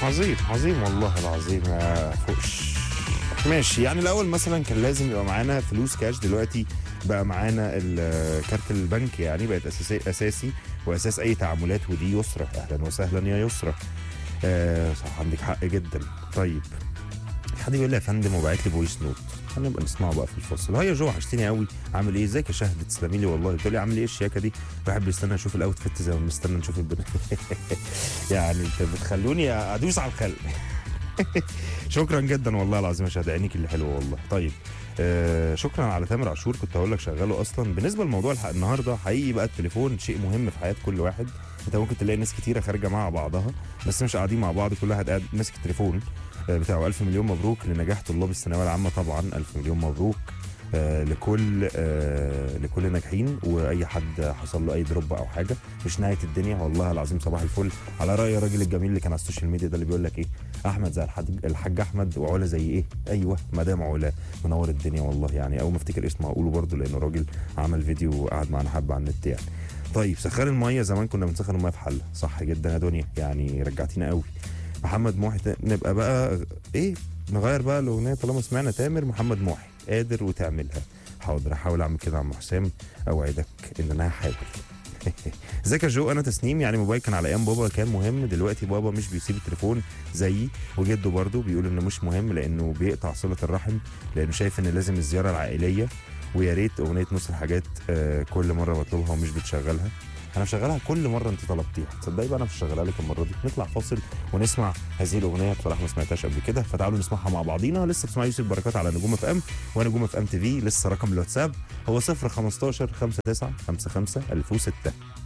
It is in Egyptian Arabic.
عظيم عظيم والله العظيم يا فوقش ماشي يعني الاول مثلا كان لازم يبقى معانا فلوس كاش دلوقتي بقى معانا ال- كارت البنك يعني بقت اساسي اساسي واساس اي تعاملات ودي يسرى اهلا وسهلا يا يسرى آه صح عندك حق جدا طيب حد بيقول لي يا فندم وبعت لي فويس نوت هنبقى نسمعه بقى في الفصل هيا جو وحشتني قوي عامل ايه ازيك يا شهد تسلمي لي والله بتقول لي عامل ايه الشياكه دي الواحد بيستنى اشوف الاوتفيت زي ما بنستنى نشوف البنات يعني انت بتخلوني ادوس على الخلق شكرا جدا والله العظيم يا شهد عينيك اللي حلوه والله طيب آه شكرا على تامر عاشور كنت هقول لك شغله اصلا بالنسبه لموضوع الحق النهارده حقيقي بقى التليفون شيء مهم في حياه كل واحد انت ممكن تلاقي ناس كتيره خارجه مع بعضها بس مش قاعدين مع بعض كل واحد قاعد ماسك التليفون آه، بتاعه ألف مليون مبروك لنجاح طلاب الثانويه العامه طبعا ألف مليون مبروك آه، لكل آه، لكل الناجحين واي حد حصل له اي دروب او حاجه مش نهايه الدنيا والله العظيم صباح الفل على راي الراجل الجميل اللي كان على السوشيال ميديا ده اللي بيقول لك ايه احمد زي الحاج, الحاج احمد وعلا زي ايه ايوه مدام علا منور الدنيا والله يعني اول ما افتكر اسمه هقوله برده لانه راجل عمل فيديو وقعد معانا حبه على النت يعني طيب سخان الميه زمان كنا بنسخن الميه في حله صح جدا يا دنيا يعني رجعتينا قوي محمد محي تا- نبقى بقى ايه نغير بقى الاغنيه طالما سمعنا تامر محمد محي قادر وتعملها حاضر هحاول اعمل كده يا عم حسام اوعدك ان انا هحاول ازيك يا جو انا تسنيم يعني موبايل كان على ايام بابا كان مهم دلوقتي بابا مش بيسيب التليفون زيي وجده برضه بيقول انه مش مهم لانه بيقطع صله الرحم لانه شايف ان لازم الزياره العائليه ويا ريت اغنيه نص الحاجات آه كل مره بطلبها ومش بتشغلها انا بشغلها كل مره انت طلبتيها تصدقي بقى انا مش هشغلها لك المره دي نطلع فاصل ونسمع هذه الاغنيه بصراحه ما سمعتهاش قبل كده فتعالوا نسمعها مع بعضينا لسه بتسمعي يوسف بركات على نجوم اف ام ونجوم اف ام تي في لسه رقم الواتساب هو 0 15 59 55 1006